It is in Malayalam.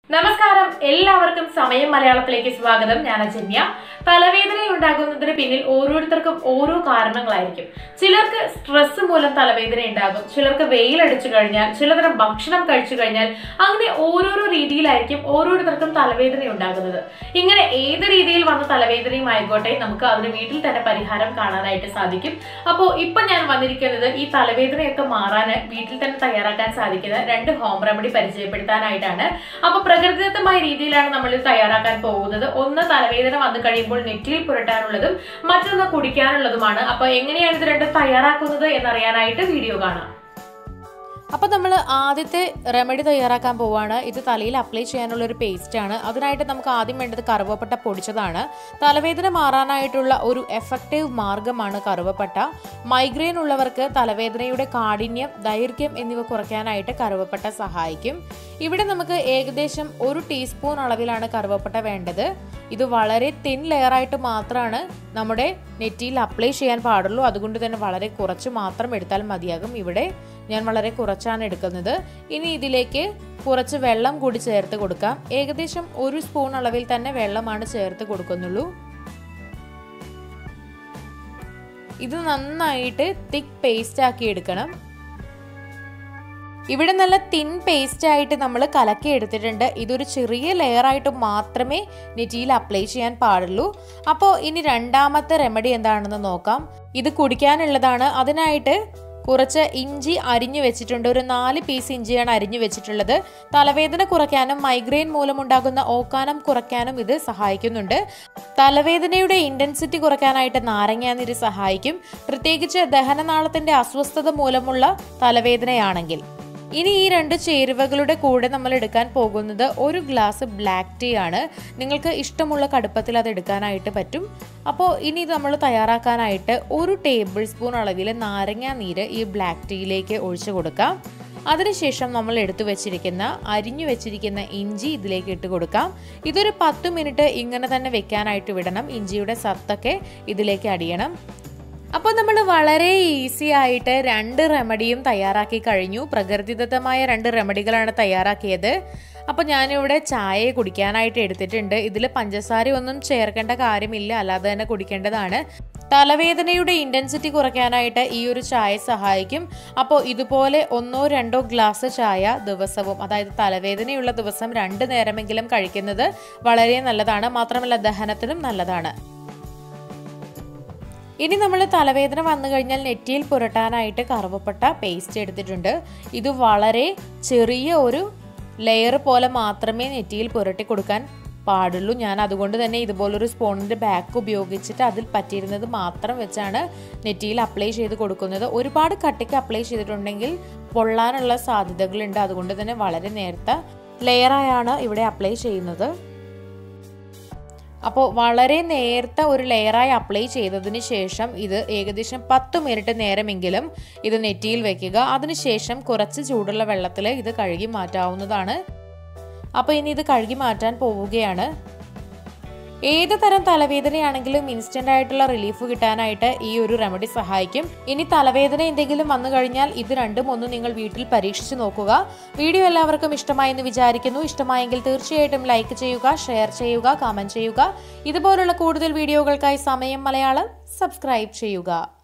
നമസ്കാരം എല്ലാവർക്കും സമയം മലയാളത്തിലേക്ക് സ്വാഗതം ഞാൻ അജന്യ തലവേദന ഉണ്ടാകുന്നതിന് പിന്നിൽ ഓരോരുത്തർക്കും ഓരോ കാരണങ്ങളായിരിക്കും ചിലർക്ക് സ്ട്രെസ് മൂലം തലവേദന ഉണ്ടാകും ചിലർക്ക് വെയിലടിച്ചു കഴിഞ്ഞാൽ ചിലതരം ഭക്ഷണം കഴിച്ചു കഴിഞ്ഞാൽ അങ്ങനെ ഓരോരോ രീതിയിലായിരിക്കും ഓരോരുത്തർക്കും തലവേദന ഉണ്ടാകുന്നത് ഇങ്ങനെ ഏത് രീതിയിൽ വന്ന തലവേദനയും ആയിക്കോട്ടെ നമുക്ക് അതിന് വീട്ടിൽ തന്നെ പരിഹാരം കാണാനായിട്ട് സാധിക്കും അപ്പോൾ ഇപ്പൊ ഞാൻ വന്നിരിക്കുന്നത് ഈ തലവേദനയൊക്കെ മാറാൻ വീട്ടിൽ തന്നെ തയ്യാറാക്കാൻ സാധിക്കുന്ന രണ്ട് ഹോം റെമഡി പരിചയപ്പെടുത്താനായിട്ടാണ് അപ്പൊ പ്രകൃതിദത്തമായ രീതിയിലാണ് നമ്മൾ ഇത് തയ്യാറാക്കാൻ പോകുന്നത് ഒന്ന് തലവേദന വന്നു കഴിയുമ്പോൾ നെറ്റിയിൽ പുരട്ടാനുള്ളതും മറ്റൊന്ന് കുടിക്കാനുള്ളതുമാണ് അപ്പൊ എങ്ങനെയാണ് ഇത് രണ്ടും തയ്യാറാക്കുന്നത് എന്നറിയാനായിട്ട് വീഡിയോ കാണാം അപ്പോൾ നമ്മൾ ആദ്യത്തെ റെമഡി തയ്യാറാക്കാൻ പോവാണ് ഇത് തലയിൽ അപ്ലൈ ചെയ്യാനുള്ള ഒരു പേസ്റ്റ് ആണ് അതിനായിട്ട് നമുക്ക് ആദ്യം വേണ്ടത് കറുവപ്പട്ട പൊടിച്ചതാണ് തലവേദന മാറാനായിട്ടുള്ള ഒരു എഫക്റ്റീവ് മാർഗമാണ് കറുവപ്പട്ട മൈഗ്രെയിൻ ഉള്ളവർക്ക് തലവേദനയുടെ കാഠിന്യം ദൈർഘ്യം എന്നിവ കുറയ്ക്കാനായിട്ട് കറുവപ്പട്ട സഹായിക്കും ഇവിടെ നമുക്ക് ഏകദേശം ഒരു ടീസ്പൂൺ അളവിലാണ് കറുവപ്പട്ട വേണ്ടത് ഇത് വളരെ തിൻ ലെയറായിട്ട് മാത്രമാണ് നമ്മുടെ നെറ്റിയിൽ അപ്ലൈ ചെയ്യാൻ പാടുള്ളൂ അതുകൊണ്ട് തന്നെ വളരെ കുറച്ച് മാത്രം എടുത്താൽ മതിയാകും ഇവിടെ ഞാൻ വളരെ കുറച്ചാണ് എടുക്കുന്നത് ഇനി ഇതിലേക്ക് കുറച്ച് വെള്ളം കൂടി ചേർത്ത് കൊടുക്കാം ഏകദേശം ഒരു സ്പൂൺ അളവിൽ തന്നെ വെള്ളമാണ് ചേർത്ത് കൊടുക്കുന്നുള്ളൂ ഇത് നന്നായിട്ട് തിക്ക് പേസ്റ്റ് ആക്കി എടുക്കണം ഇവിടെ നല്ല തിൻ പേസ്റ്റ് ആയിട്ട് നമ്മൾ കലക്കി എടുത്തിട്ടുണ്ട് ഇതൊരു ചെറിയ ലെയർ ആയിട്ട് മാത്രമേ നെറ്റിയിൽ അപ്ലൈ ചെയ്യാൻ പാടുള്ളൂ അപ്പോൾ ഇനി രണ്ടാമത്തെ റെമഡി എന്താണെന്ന് നോക്കാം ഇത് കുടിക്കാനുള്ളതാണ് അതിനായിട്ട് കുറച്ച് ഇഞ്ചി അരിഞ്ഞു വെച്ചിട്ടുണ്ട് ഒരു നാല് പീസ് ഇഞ്ചിയാണ് അരിഞ്ഞു വെച്ചിട്ടുള്ളത് തലവേദന കുറയ്ക്കാനും മൈഗ്രെയിൻ മൂലമുണ്ടാകുന്ന ഓക്കാനം കുറയ്ക്കാനും ഇത് സഹായിക്കുന്നുണ്ട് തലവേദനയുടെ ഇൻറ്റൻസിറ്റി കുറയ്ക്കാനായിട്ട് നാരങ്ങാനീര് സഹായിക്കും പ്രത്യേകിച്ച് ദഹനനാളത്തിന്റെ അസ്വസ്ഥത മൂലമുള്ള തലവേദനയാണെങ്കിൽ ഇനി ഈ രണ്ട് ചേരുവകളുടെ കൂടെ നമ്മൾ എടുക്കാൻ പോകുന്നത് ഒരു ഗ്ലാസ് ബ്ലാക്ക് ടീ ആണ് നിങ്ങൾക്ക് ഇഷ്ടമുള്ള കടുപ്പത്തിൽ അത് എടുക്കാനായിട്ട് പറ്റും അപ്പോൾ ഇനി ഇത് നമ്മൾ തയ്യാറാക്കാനായിട്ട് ഒരു ടേബിൾ സ്പൂൺ അളവിൽ നാരങ്ങ നീര് ഈ ബ്ലാക്ക് ടീയിലേക്ക് ഒഴിച്ചു കൊടുക്കാം അതിനുശേഷം നമ്മൾ എടുത്തു വെച്ചിരിക്കുന്ന അരിഞ്ഞു വെച്ചിരിക്കുന്ന ഇഞ്ചി ഇതിലേക്ക് ഇട്ട് കൊടുക്കാം ഇതൊരു പത്ത് മിനിറ്റ് ഇങ്ങനെ തന്നെ വെക്കാനായിട്ട് വിടണം ഇഞ്ചിയുടെ സത്തൊക്കെ ഇതിലേക്ക് അടിയണം അപ്പോൾ നമ്മൾ വളരെ ഈസി ആയിട്ട് രണ്ട് റെമഡിയും തയ്യാറാക്കി കഴിഞ്ഞു പ്രകൃതിദത്തമായ രണ്ട് റെമഡികളാണ് തയ്യാറാക്കിയത് അപ്പോൾ ഞാനിവിടെ ചായ കുടിക്കാനായിട്ട് എടുത്തിട്ടുണ്ട് ഇതിൽ പഞ്ചസാര ഒന്നും ചേർക്കേണ്ട കാര്യമില്ല അല്ലാതെ തന്നെ കുടിക്കേണ്ടതാണ് തലവേദനയുടെ ഇൻറ്റൻസിറ്റി കുറയ്ക്കാനായിട്ട് ഈ ഒരു ചായ സഹായിക്കും അപ്പോൾ ഇതുപോലെ ഒന്നോ രണ്ടോ ഗ്ലാസ് ചായ ദിവസവും അതായത് തലവേദനയുള്ള ദിവസം രണ്ട് നേരമെങ്കിലും കഴിക്കുന്നത് വളരെ നല്ലതാണ് മാത്രമല്ല ദഹനത്തിനും നല്ലതാണ് ഇനി നമ്മൾ തലവേദന വന്നു കഴിഞ്ഞാൽ നെറ്റിയിൽ പുരട്ടാനായിട്ട് കറുവപ്പട്ട പേസ്റ്റ് എടുത്തിട്ടുണ്ട് ഇത് വളരെ ചെറിയ ഒരു ലെയർ പോലെ മാത്രമേ നെറ്റിയിൽ പുരട്ടി കൊടുക്കാൻ പാടുള്ളൂ ഞാൻ അതുകൊണ്ട് തന്നെ ഇതുപോലൊരു സ്പോണിൻ്റെ ബാക്ക് ഉപയോഗിച്ചിട്ട് അതിൽ പറ്റിയിരുന്നത് മാത്രം വെച്ചാണ് നെറ്റിയിൽ അപ്ലൈ ചെയ്ത് കൊടുക്കുന്നത് ഒരുപാട് കട്ടിക്ക് അപ്ലൈ ചെയ്തിട്ടുണ്ടെങ്കിൽ പൊള്ളാനുള്ള സാധ്യതകളുണ്ട് അതുകൊണ്ട് തന്നെ വളരെ നേരത്തെ ലെയറായാണ് ഇവിടെ അപ്ലൈ ചെയ്യുന്നത് അപ്പോൾ വളരെ നേരത്തെ ഒരു ലെയറായി അപ്ലൈ ചെയ്തതിന് ശേഷം ഇത് ഏകദേശം പത്ത് മിനിറ്റ് നേരമെങ്കിലും ഇത് നെറ്റിയിൽ വെക്കുക അതിനുശേഷം കുറച്ച് ചൂടുള്ള വെള്ളത്തിൽ ഇത് കഴുകി മാറ്റാവുന്നതാണ് അപ്പോൾ ഇനി ഇത് കഴുകി മാറ്റാൻ പോവുകയാണ് ഏത് തരം തലവേദനയാണെങ്കിലും ഇൻസ്റ്റന്റ് ആയിട്ടുള്ള റിലീഫ് കിട്ടാനായിട്ട് ഈ ഒരു റെമഡി സഹായിക്കും ഇനി തലവേദന എന്തെങ്കിലും വന്നു കഴിഞ്ഞാൽ ഇത് രണ്ടും ഒന്ന് നിങ്ങൾ വീട്ടിൽ പരീക്ഷിച്ച് നോക്കുക വീഡിയോ എല്ലാവർക്കും ഇഷ്ടമായെന്ന് വിചാരിക്കുന്നു ഇഷ്ടമായെങ്കിൽ തീർച്ചയായിട്ടും ലൈക്ക് ചെയ്യുക ഷെയർ ചെയ്യുക കമന്റ് ചെയ്യുക ഇതുപോലുള്ള കൂടുതൽ വീഡിയോകൾക്കായി സമയം മലയാളം സബ്സ്ക്രൈബ് ചെയ്യുക